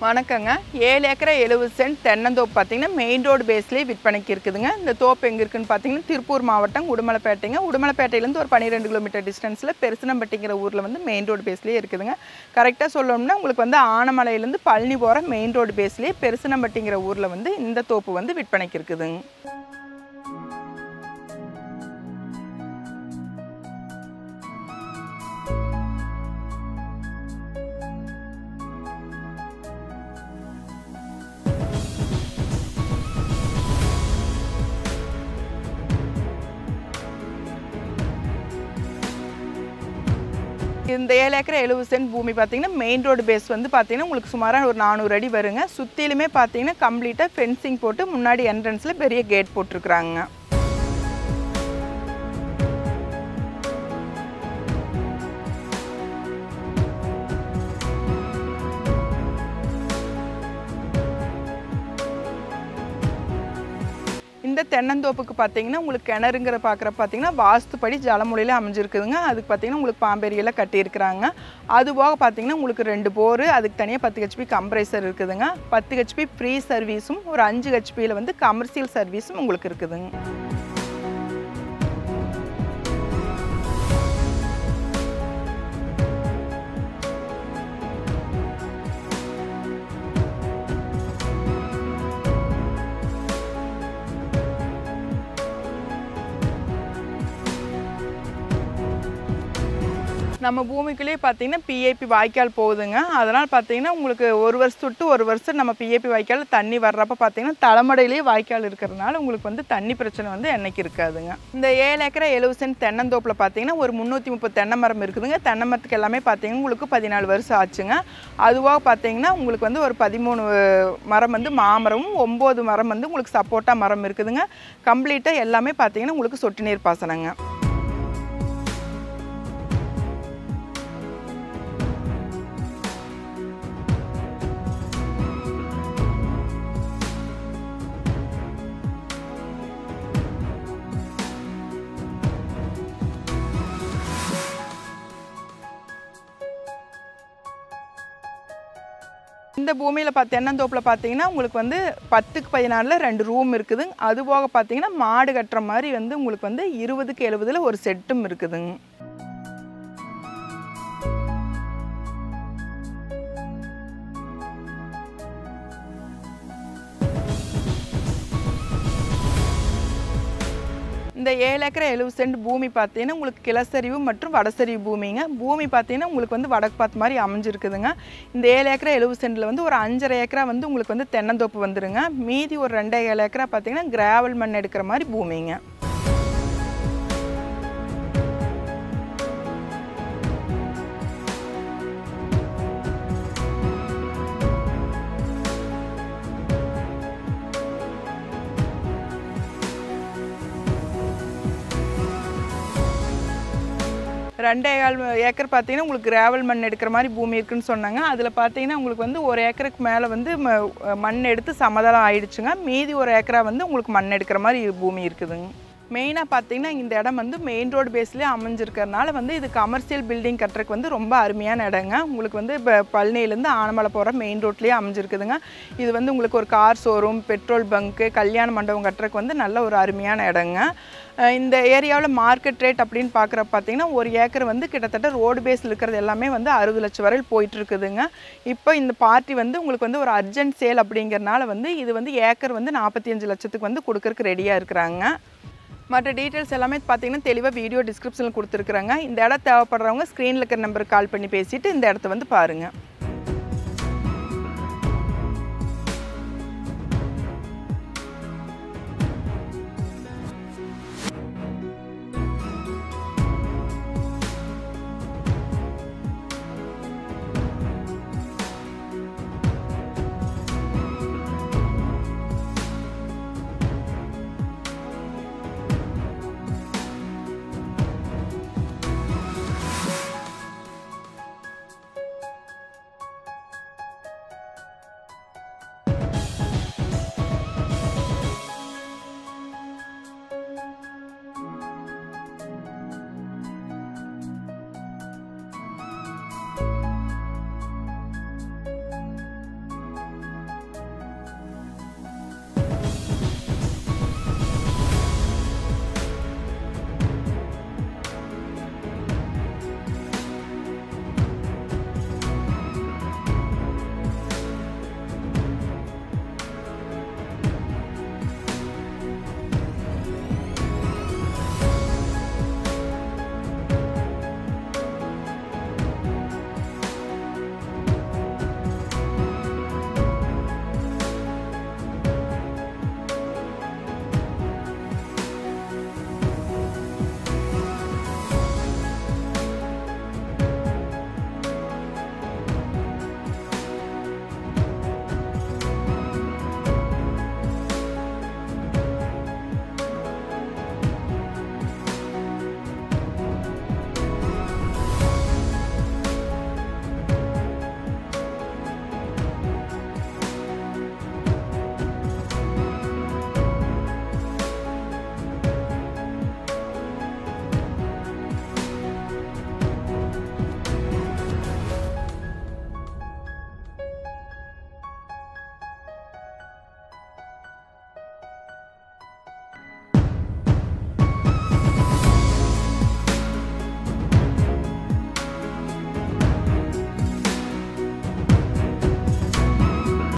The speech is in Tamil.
வணக்கங்க ஏழு ஏக்கரை எழுபது சென்ட் தென்னந்தோப்பு பார்த்தீங்கன்னா மெயின் ரோடு பேஸ்லேயே விற்பனைக்கு இருக்குதுங்க இந்த தோப்பு எங்கே இருக்குன்னு பார்த்தீங்கன்னா திருப்பூர் மாவட்டம் உடுமலைப்பேட்டைங்க உடுமலைப்பேட்டையிலேருந்து ஒரு பன்னிரெண்டு கிலோமீட்டர் டிஸ்டன்ஸில் பெருசனம்பட்டிங்கிற ஊரில் வந்து மெயின் ரோடு பேஸ்லேயே இருக்குதுங்க கரெக்டாக சொல்லணும்னா உங்களுக்கு வந்து ஆனமலையிலேருந்து பழனி போகிற மெயின் ரோடு பேஸ்லேயே பெருசனம்பட்டிங்கிற ஊரில் வந்து இந்த தோப்பு வந்து விற்பனைக்கு இருக்குதுங்க இந்த ஏழு ஏக்கரை எழுபது சென்ட் பூமி பார்த்தீங்கன்னா மெயின் ரோடு பேஸ் வந்து பார்த்தீங்கன்னா உங்களுக்கு சுமாராக ஒரு நானூறு அடி வருங்க சுற்றிலுமே பார்த்தீங்கன்னா கம்ப்ளீட்டாக ஃபென்சிங் போட்டு முன்னாடி என்ட்ரன்ஸில் பெரிய கேட் போட்டிருக்குறாங்க இந்த தென்னந்தோப்புக்கு பார்த்தீங்கன்னா உங்களுக்கு கிணறுங்கிற பார்க்குற பார்த்தீங்கன்னா வாஸ்துப்படி ஜலமொழியில் அமைஞ்சிருக்குதுங்க அதுக்கு பார்த்தீங்கன்னா உங்களுக்கு பாம்பேரியெல்லாம் கட்டியிருக்கிறாங்க அது போக பார்த்தீங்கன்னா உங்களுக்கு ரெண்டு போர் அதுக்கு தனியாக பத்து ஹெச்பி கம்ப்ரைசர் இருக்குதுங்க பத்து ஹெச்பி ஃப்ரீ சர்வீஸும் ஒரு அஞ்சு ஹெச்பியில் வந்து கமர்ஷியல் சர்வீஸும் உங்களுக்கு இருக்குதுங்க நம்ம பூமிக்குள்ளேயே பார்த்தீங்கன்னா பிஏபி வாய்க்கால் போகுதுங்க அதனால் பார்த்தீங்கன்னா உங்களுக்கு ஒரு வருஷம் விட்டு ஒரு வருஷம் நம்ம பிஏபி வாய்க்கால் தண்ணி வர்றப்ப பார்த்தீங்கன்னா தலைமடையிலேயே வாய்க்கால் இருக்கிறதுனால உங்களுக்கு வந்து தண்ணி பிரச்சனை வந்து என்னைக்கு இருக்காதுங்க இந்த ஏழு ஏக்கரை எழுபது சென்ட் தென்னந்தோப்பில் பார்த்தீங்கன்னா ஒரு முந்நூற்றி முப்பது தென்னை மரம் இருக்குதுங்க தென்னை மரத்துக்கு எல்லாமே பார்த்தீங்கன்னா உங்களுக்கு பதினாலு வருஷம் ஆச்சுங்க அதுவாக பார்த்தீங்கன்னா உங்களுக்கு வந்து ஒரு பதிமூணு மரம் வந்து மாமரமும் ஒம்பது மரம் வந்து உங்களுக்கு சப்போட்டா மரம் இருக்குதுங்க கம்ப்ளீட்டாக எல்லாமே பார்த்தீங்கன்னா உங்களுக்கு சொட்டு நீர் பாசனங்க இந்த பூமியில் பார்த்து தென்னந்தோப்பில் பார்த்தீங்கன்னா உங்களுக்கு வந்து பத்துக்கு பதினாலில் ரெண்டு ரூம் இருக்குது அது போக பார்த்தீங்கன்னா மாடு கட்டுற மாதிரி வந்து உங்களுக்கு வந்து இருபதுக்கு எழுபதில் ஒரு செட்டும் இருக்குதுங்க இந்த ஏழு ஏக்கரை எழுபது சென்ட் பூமி பார்த்தீங்கன்னா உங்களுக்கு கிளசரிவு மற்றும் வடசரிவு பூமிங்க பூமி பார்த்தீங்கன்னா உங்களுக்கு வந்து வடக்கு பார்த்த மாதிரி அமைஞ்சிருக்குதுங்க இந்த ஏழு ஏக்கரை எழுபது சென்டில் வந்து ஒரு அஞ்சரை ஏக்கரா வந்து உங்களுக்கு வந்து தென்னந்தோப்பு வந்துருங்க மீதி ஒரு ரெண்டே ஏழு ஏக்கரா பார்த்தீங்கன்னா கிராவல் மண் எடுக்கிற மாதிரி பூமிங்க ரெண்டே கால் ஏக்கர் பார்த்தீங்கன்னா உங்களுக்கு கிராவல் மண் எடுக்கிற மாதிரி பூமி இருக்குன்னு சொன்னாங்க அதில் பார்த்தீங்கன்னா உங்களுக்கு வந்து ஒரு ஏக்கருக்கு மேலே வந்து ம- மண் எடுத்து சமதளம் ஆயிடுச்சுங்க மீதி ஒரு ஏக்கரா வந்து உங்களுக்கு மண் எடுக்கிற மாதிரி பூமி இருக்குதுங்க மெயினாக பார்த்தீங்கன்னா இந்த இடம் வந்து மெயின் ரோடு பேஸ்லேயே அமைஞ்சிருக்கறனால வந்து இது கமர்ஷியல் பில்டிங் கட்டுறதுக்கு வந்து ரொம்ப அருமையான இடங்க உங்களுக்கு வந்து இப்போ பழனியிலேருந்து ஆனமலை போகிற மெயின் ரோட்லேயே அமைஞ்சிருக்குதுங்க இது வந்து உங்களுக்கு ஒரு கார் ஷோரூம் பெட்ரோல் பங்க்கு கல்யாண மண்டபம் கட்டுறதுக்கு வந்து நல்ல ஒரு அருமையான இடங்க அஹ் இந்த ஏரியாவில் மார்க்கெட் ரேட் அப்படின்னு பார்க்குற பார்த்தீங்கன்னா ஒரு ஏக்கர் வந்து கிட்டத்தட்ட ரோடு பேஸில் இருக்கிறது எல்லாமே வந்து அறுபது லட்சம் வரையில் போயிட்டு இருக்குதுங்க இப்போ இந்த பார்ட்டி வந்து உங்களுக்கு வந்து ஒரு அர்ஜென்ட் சேல் அப்படிங்கிறனால வந்து இது வந்து ஏக்கர் வந்து நாற்பத்தி அஞ்சு லட்சத்துக்கு வந்து கொடுக்கறக்கு ரெடியாக இருக்கிறாங்க மற்ற டீட்டெயில்ஸ் எல்லாமே பார்த்தீங்கன்னா தெளிவாக வீடியோ டிஸ்கிரிப்ஷனில் கொடுத்துருக்குறாங்க இந்த இடம் தேவைப்படுறவங்க ஸ்க்ரீனில் இருக்கிற நம்பருக்கு கால் பண்ணி பேசிவிட்டு இந்த இடத்த வந்து பாருங்கள்